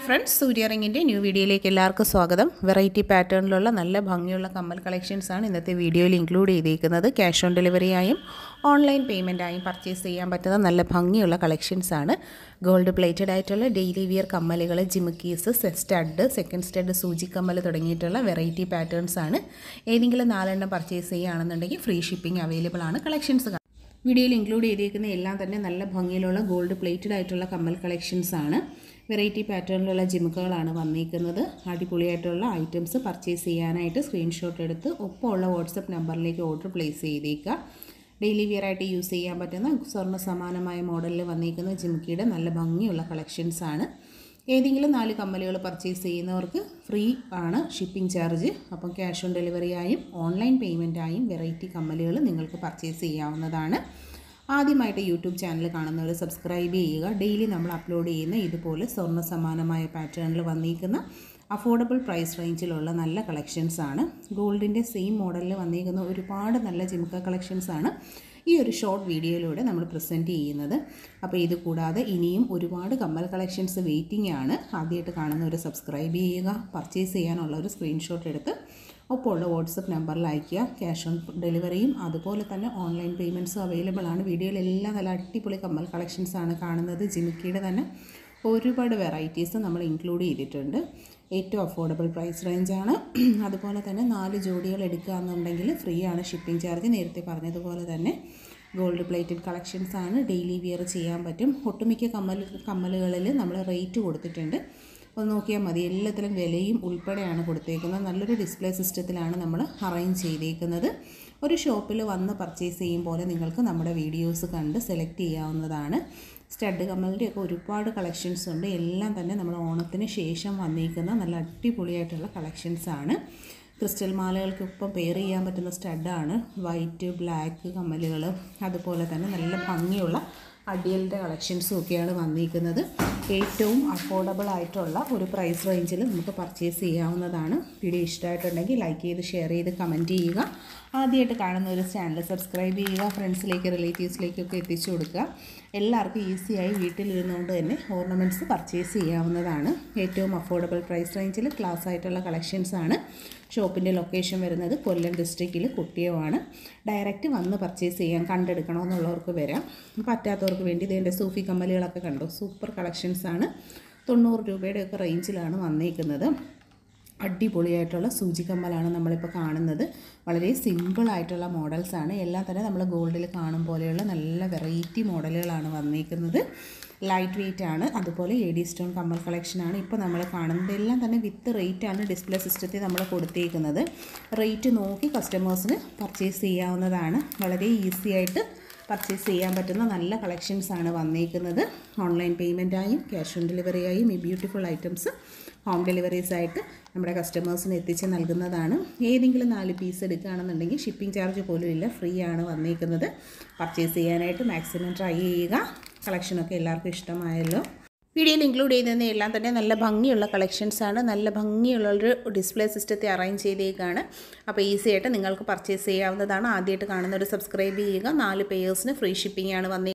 friends സൂര്യ റിങ്ങിൻ്റെ new വീഡിയോയിലേക്ക് എല്ലാവർക്കും സ്വാഗതം വെറൈറ്റി പാറ്റേണിലുള്ള നല്ല ഭംഗിയുള്ള കമ്മൽ കളക്ഷൻസ് ആണ് ഇന്നത്തെ വീഡിയോയിൽ ഇൻക്ലൂഡ് ചെയ്തിരിക്കുന്നത് ക്യാഷ് ഓൺ ഡെലിവറിയായും ഓൺലൈൻ പേയ്മെൻറ്റായും പർച്ചേസ് ചെയ്യാൻ പറ്റുന്ന നല്ല ഭംഗിയുള്ള കളക്ഷൻസ് ആണ് ഗോൾഡ് പ്ലേറ്റഡ് ആയിട്ടുള്ള ഡെയിലി വിയർ കമ്മലുകൾ ജിമുക്കീസ് സ്റ്റഡ് സെക്കൻഡ് സ്റ്റഡ് സൂചി കമ്മൽ തുടങ്ങിയിട്ടുള്ള വെറൈറ്റി പാറ്റേൺസ് ആണ് ഏതെങ്കിലും നാലെണ്ണം പർച്ചേസ് ചെയ്യുകയാണെന്നുണ്ടെങ്കിൽ ഫ്രീ ഷിപ്പിംഗ് അവൈലബിൾ ആണ് കളക്ഷൻസ് വീഡിയോയിൽ ഇൻക്ലൂഡ് ചെയ്തിരിക്കുന്ന എല്ലാം തന്നെ നല്ല ഭംഗിയിലുള്ള ഗോൾഡ് പ്ലേറ്റഡ് ആയിട്ടുള്ള കമ്മൽ കളക്ഷൻസ് ആണ് വെറൈറ്റി പാറ്റേണിലുള്ള ജിമുക്കുകളാണ് വന്നിരിക്കുന്നത് അടിപൊളിയായിട്ടുള്ള ഐറ്റംസ് പർച്ചേസ് ചെയ്യാനായിട്ട് സ്ക്രീൻഷോട്ട് എടുത്ത് ഒപ്പമുള്ള വാട്സപ്പ് നമ്പറിലേക്ക് ഓർഡർ പ്ലേസ് ചെയ്തേക്കുക ഡെയിലി വിയർ ആയിട്ട് യൂസ് ചെയ്യാൻ പറ്റുന്ന സ്വർണ്ണ സമാനമായ മോഡലിൽ വന്നിരിക്കുന്ന ജിമുക്കിയുടെ നല്ല ഭംഗിയുള്ള കളക്ഷൻസ് ആണ് ഏതെങ്കിലും നാല് കമ്മലുകൾ പർച്ചേസ് ചെയ്യുന്നവർക്ക് ഫ്രീ ആണ് ഷിപ്പിംഗ് ചാർജ് അപ്പം ക്യാഷ് ഓൺ ഡെലിവറിയായും ഓൺലൈൻ പേയ്മെൻറ്റായും വെറൈറ്റി കമ്മലുകൾ നിങ്ങൾക്ക് പർച്ചേസ് ചെയ്യാവുന്നതാണ് ആദ്യമായിട്ട് യൂട്യൂബ് ചാനൽ കാണുന്നവർ സബ്സ്ക്രൈബ് ചെയ്യുക ഡെയിലി നമ്മൾ അപ്ലോഡ് ചെയ്യുന്ന ഇതുപോലെ സ്വർണ്ണ സമാനമായ പാറ്റേണിൽ വന്നിരിക്കുന്ന അഫോർഡബിൾ പ്രൈസ് റേഞ്ചിലുള്ള നല്ല കളക്ഷൻസ് ആണ് ഗോൾഡിൻ്റെ സെയിം മോഡലിൽ വന്നിരിക്കുന്ന ഒരുപാട് നല്ല ജിമുക്ക കളക്ഷൻസ് ആണ് ഈ ഒരു ഷോർട്ട് വീഡിയോയിലൂടെ നമ്മൾ പ്രസൻറ്റ് ചെയ്യുന്നത് അപ്പോൾ ഇത് കൂടാതെ ഇനിയും ഒരുപാട് കമ്മൽ കളക്ഷൻസ് വെയിറ്റിംഗ് ആണ് ആദ്യമായിട്ട് കാണുന്നവർ സബ്സ്ക്രൈബ് ചെയ്യുക പർച്ചേസ് ചെയ്യാനുള്ള ഒരു സ്ക്രീൻഷോട്ട് എടുത്ത് ഒപ്പമുള്ള വാട്സപ്പ് നമ്പറിൽ അയയ്ക്കുക ക്യാഷ് ഓൺ ഡെലിവറിയും അതുപോലെ തന്നെ ഓൺലൈൻ പേയ്മെൻറ്റ്സും അവൈലബിൾ ആണ് വീഡിയോയിലെല്ലാം നല്ല അടിപൊളി കമ്മൽ കളക്ഷൻസ് ആണ് കാണുന്നത് ജിമിക്കിയുടെ തന്നെ ഒരുപാട് വെറൈറ്റീസ് നമ്മൾ ഇൻക്ലൂഡ് ചെയ്തിട്ടുണ്ട് ഏറ്റവും അഫോർഡബിൾ പ്രൈസ് റേഞ്ചാണ് അതുപോലെ തന്നെ നാല് ജോഡികൾ എടുക്കുകയെന്നുണ്ടെങ്കിൽ ഫ്രീ ആണ് ഷിപ്പിംഗ് ചാർജ് നേരത്തെ പറഞ്ഞതുപോലെ തന്നെ ഗോൾഡ് പ്ലേറ്റഡ് കളക്ഷൻസ് ആണ് ഡെയിലി വിയർ ചെയ്യാൻ പറ്റും ഒട്ടുമിക്ക കമ്മൽ കമ്മലുകളിൽ നമ്മൾ റേറ്റ് കൊടുത്തിട്ടുണ്ട് ഒന്ന് നോക്കിയാൽ മതി എല്ലാത്തിലും വിലയും ഉൾപ്പെടെയാണ് കൊടുത്തേക്കുന്നത് നല്ലൊരു ഡിസ്പ്ലേ സിസ്റ്റത്തിലാണ് നമ്മൾ അറേഞ്ച് ചെയ്തേക്കുന്നത് ഒരു ഷോപ്പിൽ വന്ന് പർച്ചേസ് ചെയ്യും പോലെ നിങ്ങൾക്ക് നമ്മുടെ വീഡിയോസ് കണ്ട് സെലക്ട് ചെയ്യാവുന്നതാണ് സ്റ്റഡ് കമ്മലിൻ്റെയൊക്കെ ഒരുപാട് കളക്ഷൻസ് ഉണ്ട് എല്ലാം തന്നെ നമ്മൾ ഓണത്തിന് ശേഷം വന്നിരിക്കുന്ന നല്ല അടിപൊളിയായിട്ടുള്ള കളക്ഷൻസ് ആണ് ക്രിസ്റ്റൽ മാലകൾക്കൊപ്പം പെയർ ചെയ്യാൻ പറ്റുന്ന സ്റ്റഡാണ് വൈറ്റ് ബ്ലാക്ക് കമ്മലുകൾ അതുപോലെ തന്നെ നല്ല ഭംഗിയുള്ള അടിയലിൻ്റെ കളക്ഷൻസും ഒക്കെയാണ് വന്നിരിക്കുന്നത് ഏറ്റവും അഫോർഡബിൾ ആയിട്ടുള്ള ഒരു പ്രൈസ് റേഞ്ചിൽ നമുക്ക് പർച്ചേസ് ചെയ്യാവുന്നതാണ് വീഡിയോ ഇഷ്ടമായിട്ടുണ്ടെങ്കിൽ ലൈക്ക് ചെയ്ത് ഷെയർ ചെയ്ത് കമൻറ്റ് ചെയ്യുക ആദ്യമായിട്ട് കാണുന്ന ഒരു ചാനൽ സബ്സ്ക്രൈബ് ചെയ്യുക ഫ്രണ്ട്സിലേക്ക് റിലേറ്റീവ്സിലേക്കൊക്കെ എത്തിച്ചു കൊടുക്കുക എല്ലാവർക്കും ഈസിയായി വീട്ടിലിരുന്നുകൊണ്ട് തന്നെ ഓർണമെൻറ്റ്സ് പർച്ചേസ് ചെയ്യാവുന്നതാണ് ഏറ്റവും അഫോർഡബിൾ പ്രൈസ് റേഞ്ചിൽ ക്ലാസ് ആയിട്ടുള്ള കളക്ഷൻസ് ആണ് ഷോപ്പിൻ്റെ ലൊക്കേഷൻ വരുന്നത് കൊല്ലം ഡിസ്ട്രിക്റ്റിൽ കുട്ടിയമാണ് ഡയറക്റ്റ് വന്ന് പർച്ചേസ് ചെയ്യാൻ കണ്ടെടുക്കണമെന്നുള്ളവർക്ക് വരാം പറ്റാത്തവർക്ക് വേണ്ടി ഇതിൻ്റെ സൂഫി കമ്മലുകളൊക്കെ കണ്ടു സൂപ്പർ കളക്ഷൻസ് ആണ് തൊണ്ണൂറ് രൂപയുടെയൊക്കെ റേഞ്ചിലാണ് വന്നേക്കുന്നത് അടിപൊളിയായിട്ടുള്ള സൂചി കമ്മലാണ് നമ്മളിപ്പോൾ കാണുന്നത് വളരെ സിമ്പിളായിട്ടുള്ള മോഡൽസാണ് എല്ലാം തന്നെ നമ്മൾ ഗോൾഡിൽ കാണും പോലെയുള്ള നല്ല വെറൈറ്റി മോഡലുകളാണ് വന്നിരിക്കുന്നത് ലൈറ്റ് വെയിറ്റ് ആണ് അതുപോലെ എ ഡി സ്റ്റോൺ കമ്മൽ കളക്ഷനാണ് ഇപ്പോൾ നമ്മൾ കാണുന്നത് എല്ലാം തന്നെ വിത്ത് റേറ്റ് ആണ് ഡിസ്പ്ലേ സിസ്റ്റത്തിൽ നമ്മൾ കൊടുത്തേക്കുന്നത് റേറ്റ് നോക്കി കസ്റ്റമേഴ്സിന് പർച്ചേസ് ചെയ്യാവുന്നതാണ് വളരെ ഈസി ആയിട്ട് പർച്ചേസ് ചെയ്യാൻ പറ്റുന്ന നല്ല കളക്ഷൻസ് ആണ് വന്നിരിക്കുന്നത് ഓൺലൈൻ പേയ്മെൻറ്റായും ക്യാഷ് ഓൺ ഡെലിവറിയായും ഈ ബ്യൂട്ടിഫുൾ ഐറ്റംസ് ഹോം ഡെലിവറീസ് ആയിട്ട് നമ്മുടെ കസ്റ്റമേഴ്സിന് എത്തിച്ച് നൽകുന്നതാണ് ഏതെങ്കിലും നാല് പീസ് എടുക്കുകയാണെന്നുണ്ടെങ്കിൽ ഷിപ്പിംഗ് ചാർജ് പോലും ഇല്ല ഫ്രീ ആണ് വന്നിരിക്കുന്നത് പർച്ചേസ് ചെയ്യാനായിട്ട് മാക്സിമം ട്രൈ ചെയ്യുക കളക്ഷനൊക്കെ എല്ലാവർക്കും ഇഷ്ടമായല്ലോ വീഡിയോയിൽ ഇൻക്ലൂഡ് ചെയ്യുന്ന എല്ലാം തന്നെ നല്ല ഭംഗിയുള്ള കളക്ഷൻസ് ആണ് നല്ല ഭംഗിയുള്ളൊരു ഡിസ്പ്ലേ സിസ്റ്റത്തെ അറേഞ്ച് ചെയ്തേക്കാണ് അപ്പോൾ ഈസി ആയിട്ട് നിങ്ങൾക്ക് പർച്ചേസ് ചെയ്യാവുന്നതാണ് ആദ്യമായിട്ട് കാണുന്നവർ സബ്സ്ക്രൈബ് ചെയ്യുക നാല് പേയേഴ്സിന് ഫ്രീ ഷിപ്പിംഗ് ആണ് വന്നേ